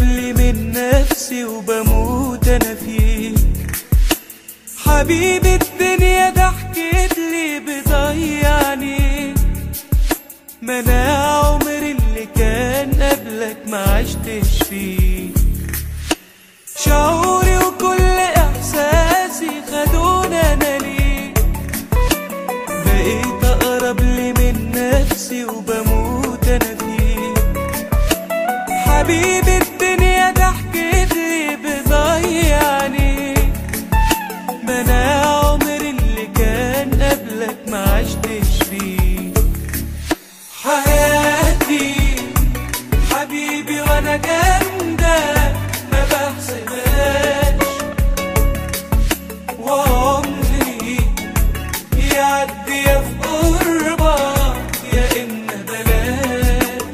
أقرب لي من نفسي وبموت أنا فيك حبيبي الدنيا ضحكت لي بضيعني ما أنا عمري اللي كان قبلك ما عشتش فيه شعوري وكل إحساسي خدونا أنا ليك بقيت أقرب لي من نفسي وبموت أنا فيك حبيبي الدنيا ضحكت لي بضيعني ما أنا عمري اللي كان قبلك ما عشتش فيه حياتي حبيبي وأنا جنبك ما بحسبهاش وعمري يعدي يا في قربك يا إما بلاش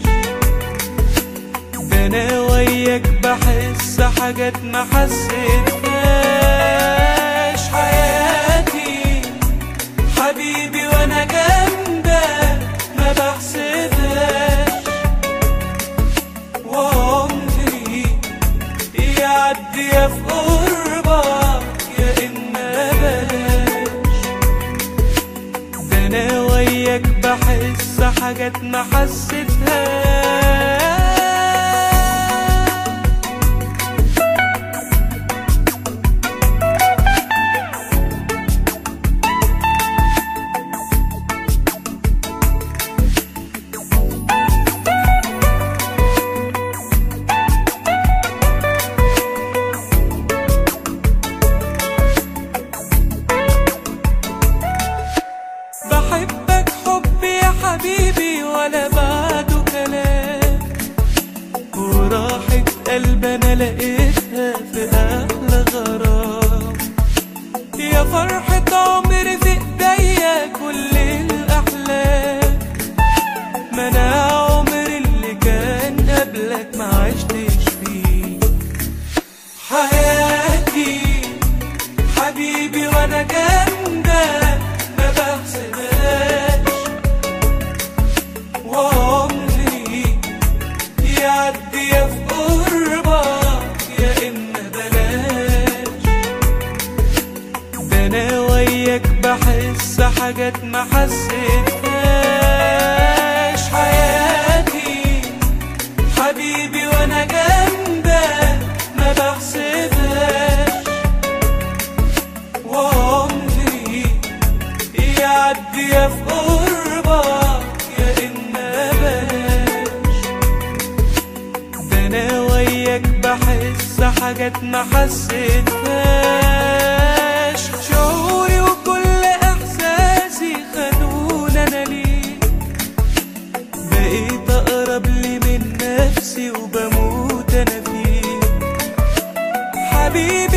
ده أنا وياك بحس حاجات ما حسيتهاش حياتي حبيبي وأنا جنبك ما بحسبهاش وعمري يعدي يا في قربك يا إما بلاش ده أنا وياك بحس حاجات ما حسيتهاش بحبك حبي يا حبيبي ولا بعده كلام وراحة قلب انا لقيتها في احلى غرام يا فرحة عمري في ايديا كل الاحلام ما انا عمري اللي كان قبلك ما عشتش فيه حياتي حبيبي وانا جنبك ما بحسبهاش وعمري يعدي يا في قربك يا اما بلاش ده انا وياك بحس حاجات ما حسيتهاش حياتي حبيبي وانا جنبك ما بحسبهاش وعمري يعدي يا في قربك يا إما بلاش ده أنا وياك بحس حاجات ما حسيتهاش شعوري وكل إحساسي خدونا أنا ليك بقيت أقرب لي من نفسي وبموت أنا فيك حبيبي